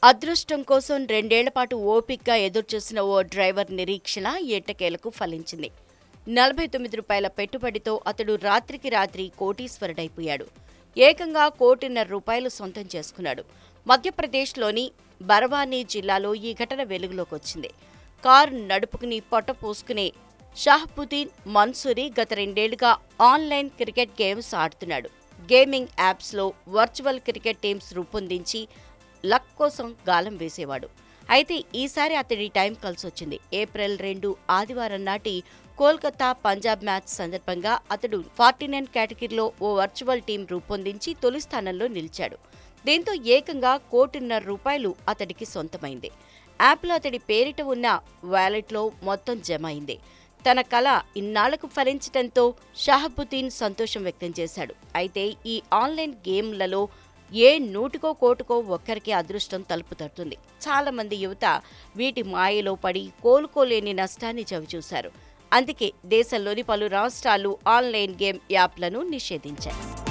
అదృష్టం కోసం రెండేళ్ల పాటు ఓపిక్గా ఎదురుచూసిన ఓ డ్రైవర్ నిరీక్షణ ఎట్టకేలకు ఫలించింది నలభై తొమ్మిది రూపాయల పెట్టుబడితో అతడు రాత్రికి రాత్రి కోటీశ్వరుడైపోయాడు ఏకంగా కోటిన్నర రూపాయలు సొంతం చేసుకున్నాడు మధ్యప్రదేశ్లోని బర్వానీ జిల్లాలో ఈ ఘటన వెలుగులోకి వచ్చింది కారు నడుపుకుని పొట్ట పోసుకునే షాహ్బుద్దీన్ మన్సూరి గత రెండేళ్లుగా ఆన్లైన్ క్రికెట్ గేమ్స్ ఆడుతున్నాడు గేమింగ్ యాప్స్లో వర్చువల్ క్రికెట్ టీమ్స్ రూపొందించి లక్ కోసం గాలం వేసేవాడు అయితే ఈసారి అతడి టైం కలిసొచ్చింది ఏప్రిల్ రెండు ఆదివారం నాటి కోల్కతా పంజాబ్ మ్యాచ్ సందర్భంగా అతడు ఫార్టీ నైన్ కేటగిరీలో ఓ వర్చువల్ టీం రూపొందించి తొలి స్థానంలో నిలిచాడు దీంతో ఏకంగా కోటిన్నర రూపాయలు అతడికి సొంతమైంది యాప్లో అతడి పేరిట ఉన్న వ్యాలెట్లో మొత్తం జమ అయింది తన కళ ఇన్నాళ్లకు ఫలించడంతో షాహబుద్దీన్ సంతోషం వ్యక్తం చేశాడు అయితే ఈ ఆన్లైన్ గేమ్లలో ఏ నూటికో కోటుకో ఒక్కరికి అదృష్టం తలుపు తడుతుంది చాలా మంది యువత వీటి మాయలో పడి కోలుకోలేని నష్టాన్ని చవిచూశారు అందుకే దేశంలోని పలు రాష్ట్రాలు ఆన్లైన్ గేమ్ యాప్లను నిషేధించాయి